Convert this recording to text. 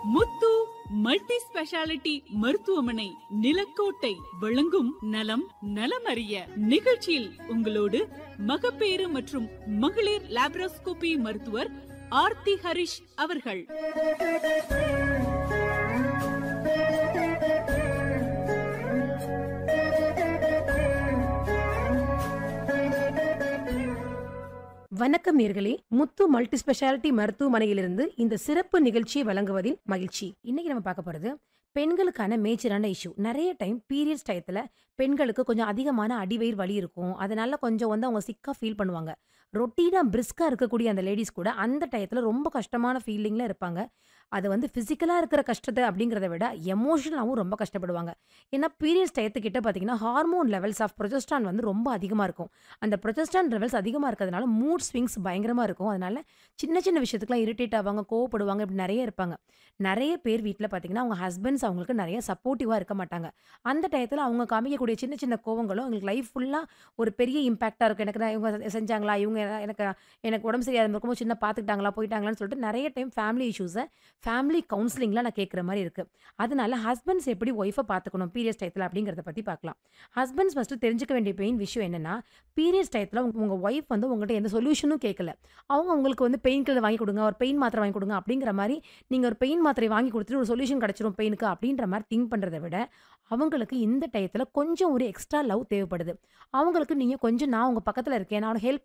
முத்து multi speciality மருத்துவமனை நிலக்கோட்டை வழங்கும் நலம் நலமறிய நிகழ்ச்சியில் உங்களோடு மகப்பேறு மற்றும் மகளிர் லாப்ரோஸ்கோபி மருத்துவர் ஆர்த்தி ஹரிஷ் அவர்கள் வணக்கம் நேர்களே முத்து மல்டி ஸ்பெஷாலிட்டி மருத்துவமனையிலிருந்து இந்த சிறப்பு நிகழ்ச்சியை வழங்குவதில் மகிழ்ச்சி இன்னைக்கு நம்ம பார்க்க போறது பெண்களுக்கான மேஜரான இஷ்யூ நிறைய டைம் பீரியட்ஸ் டயத்தில் பெண்களுக்கு கொஞ்சம் அதிகமான அடிவயிறு வலி இருக்கும் அதனால கொஞ்சம் வந்து அவங்க சிக்காக ஃபீல் பண்ணுவாங்க ரொட்டீனாக பிரிஸ்காக இருக்கக்கூடிய அந்த லேடிஸ் கூட அந்த டயத்தில் ரொம்ப கஷ்டமான ஃபீலிங்கில் இருப்பாங்க அது வந்து ஃபிசிக்கலாக இருக்கிற கஷ்டத்தை அப்படிங்கிறத விட எமோஷனலாகவும் ரொம்ப கஷ்டப்படுவாங்க ஏன்னா பீரியட்ஸ் டயத்துக்கிட்ட பார்த்தீங்கன்னா ஹார்மோன் லெவல்ஸ் ஆஃப் ப்ரொஜெஸ்டான் வந்து ரொம்ப அதிகமாக இருக்கும் அந்த ப்ரொஜெஸ்டான் லெவல்ஸ் அதிகமாக இருக்கிறதுனால மூட் ஸ்விங்ஸ் பயங்கரமாக இருக்கும் அதனால சின்ன சின்ன விஷயத்துக்குலாம் இரிட்டேட் ஆவாங்க கோவப்படுவாங்க இப்படி நிறைய இருப்பாங்க நிறைய பேர் வீட்டில் பார்த்தீங்கன்னா அவங்க ஹஸ்பண்ட்ஸ் அவங்களுக்கு நிறைய சப்போர்ட்டிவாக இருக்க மாட்டாங்க அந்த டயத்தில் அவங்க காமிக்கக்கூடிய சின்ன சின்ன கோவங்களும் அவங்களுக்கு லைஃப் ஃபுல்லாக ஒரு பெரிய இம்பாக்டாக இருக்கும் எனக்கு நான் இவங்க செஞ்சாங்களா இவங்க எனக்கு எனக்கு உடம்பு சரியாக இருக்கும்போது சின்ன பார்த்துக்கிட்டாங்களா போயிட்டாங்களான்னு சொல்லிட்டு நிறைய டைம் ஃபேமிலி இஷ்யூஸை ஃபேமிலி கவுன்சிலிங்லாம் நான் கேட்குற மாதிரி இருக்குது அதனால ஹஸ்பண்ட்ஸ் எப்படி ஒய்ஃபை பார்த்துக்கணும் பீரியட்ஸ் டயத்தில் அப்படிங்கிறத பற்றி பார்க்கலாம் ஹஸ்பண்ட்ஸ் ஃபஸ்ட்டு தெரிஞ்சுக்க வேண்டிய பெயின் விஷயம் என்னென்னா பீரியட்ஸ் டயத்தில் உங்க உங்கள் ஒய்ஃப் வந்து உங்கள்கிட்ட எந்த சொல்யூஷனும் கேட்கல அவங்க உங்களுக்கு வந்து பெயின் கில்லர் வாங்கி கொடுங்க ஒரு பெயின் மாத்திரை வாங்கி கொடுங்க அப்படிங்கிற மாதிரி நீங்கள் ஒரு பெயின் மாத்திரை வாங்கி கொடுத்துட்டு ஒரு சொல்யூஷன் கிடச்சிரும் பெயினுக்கு அப்படின்ற மாதிரி திங்க் பண்ணுறதை விட அவங்களுக்கு இந்த டயத்தில் கொஞ்சம் ஒரு எக்ஸ்ட்ரா லவ் தேவைப்படுது அவங்களுக்கு நீங்கள் கொஞ்சம் நான் உங்கள் பக்கத்தில் இருக்கேன் நான் ஹெல்ப்